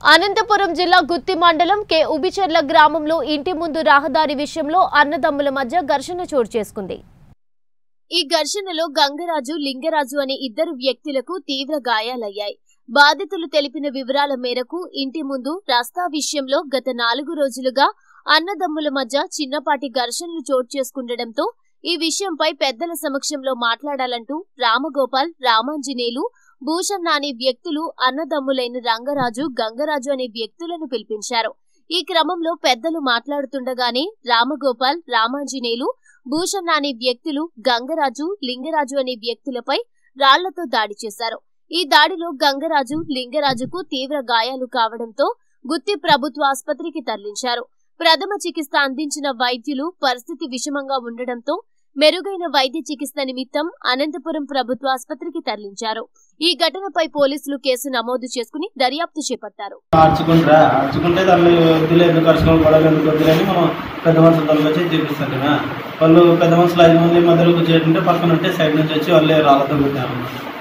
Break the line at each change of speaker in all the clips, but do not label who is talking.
అనంతపురం జిల్లా గుత్తి మండలం కె ఉబిచెర్ల గ్రామంలో ఇంటి ముందు రహదారి విషయంలో అన్నదమ్ముల మధ్య ఘర్షణ చోటు చేసుకుంది ఈ ఘర్షణలో గంగరాజు లింగరాజు అనే ఇద్దరు వ్యక్తులకు తీవ్ర గాయాలయ్యాయి బాధితులు తెలిపిన వివరాల మేరకు ఇంటి ముందు రస్తా విషయంలో గత నాలుగు రోజులుగా అన్నదమ్ముల మధ్య చిన్నపాటి ఘర్షణలు చోటు చేసుకుండటంతో ఈ విషయంపై పెద్దల సమక్షంలో మాట్లాడాలంటూ రామగోపాల్ రామాంజనేయులు భూషణ్ అనే వ్యక్తులు అన్నదమ్ములైన రంగరాజు గంగరాజు అనే వ్యక్తులను పిలిపించారు ఈ క్రమంలో పెద్దలు మాట్లాడుతుండగానే రామగోపాల్ రామాంజనేయులు భూషణ్ అనే వ్యక్తులు గంగరాజు లింగరాజు అనే వ్యక్తులపై రాళ్లతో దాడి చేశారు ఈ దాడిలో గంగరాజు లింగరాజుకు తీవ్ర గాయాలు కావడంతో గుత్తి ప్రభుత్వ ఆసుపత్రికి తరలించారు ప్రథమ చికిత్స అందించిన వైద్యులు పరిస్థితి విషమంగా ఉండడంతో మెరుగైన వైద్య చికిత్స నిమిత్తం అనంతపురం ప్రభుత్వ ఆసుపత్రికి తరలించారు ఈ ఘటనపై పోలీసులు కేసు నమోదు చేసుకుని దర్యాప్తు చేపట్టారు
అరుచుకుంటారా అరుచుకుంటే దాన్ని వద్దులే ఎందుకు అరుచుకోవడం గొడవలు ఎందుకు వద్దులని మనం పెద్ద మనుషులు తొలగి వచ్చి చూపిస్తాం కదా వాళ్ళు పెద్ద మనుషులు ఐదు మంది మధ్యలో కూర్చోకుంటే పక్కన ఉంటే సైడ్ నుంచి వచ్చి వాళ్ళే రాళ్ళతో కొట్టారు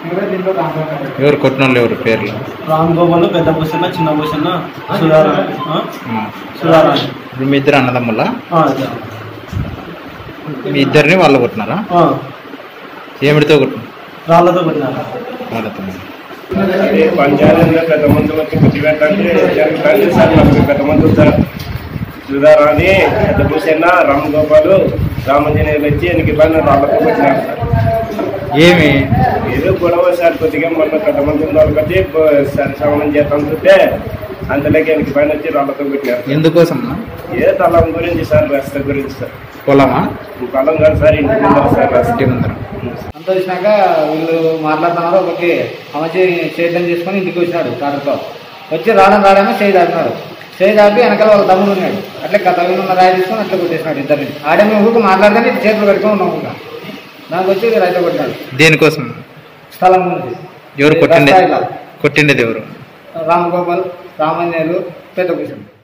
ఎవరు కొట్టిన వాళ్ళు ఎవరు పేర్లు
రామ్ గోపాల్ పెద్ద భూషణ చిన్న భూషణ సుధారాణి ఆ?
ఉమ్.
సుధారాణి
ఇప్పుడు మీ ఇద్దరు అన్నదమ్ముల
ఆ, అదే.
మీ ఇద్దరిని వాళ్ళు కొట్టినారా
ఆ,
ఏమిడితో కొట్టిన
రాళ్ళతో కొట్టినారు
వాళ్ళతో
అదే పంచాయతీలో పెద్ద మందులు వచ్చి బుద్ధి పెట్టండి జరుగుతుంది సార్ నాకు పెద్ద మందులు సార్ సుధారాణి పెద్ద భూషణ రామ్ గోపాలు రామంజనేయులు వచ్చి ఎనికి పైన రాళ్ళతో వచ్చినారు సార్
ఏమి
ఏదో గొడవ సార్ కొద్దిగా మొన్న పెద్ద మంది ఉన్న వాళ్ళకి వచ్చి సరి సమానం చేస్తాం చూస్తే అంతలోకి ఎనికి పైన వచ్చి రాళ్ళతో పెట్టినారు
ఎందుకోసం
ఏ తలం గురించి సార్ రస్త గురించి సార్
పొలమా
పొలం కాదు సార్ ఇంటి ముందర సార్ రస్త
ఇంటి ముందర
అంత వచ్చినాక వీళ్ళు మాట్లాడుతున్నారు ఒకటి అమచి సేద్యం చేసుకొని ఇంటికి వచ్చినాడు టాటర్తో వచ్చి రావడం రావడమే చేయి దాపినాడు చేయి దాపి వెనకాల వాళ్ళ తమ్ముడు ఉన్నాడు అట్లే కథ ఉన్న రాయి తీసుకొని అట్లా కొట్టేసినాడు ఇద్దరిని ఆడేమో ఊరికి మాట్లాడితే ఇటు చేతులు కట్టుకొని ఉన్నాం ఊరిక దానికి వచ్చి రైతు కొట్టినాడు
దేనికోసం
స్థలం గురించి
ఎవరు కొట్టిండేది
రస్తా ఇలా.
కొట్టిండేది ఎవరు
రామగోపాల్ రామంజనేయులు పెద్ద కూర్చొని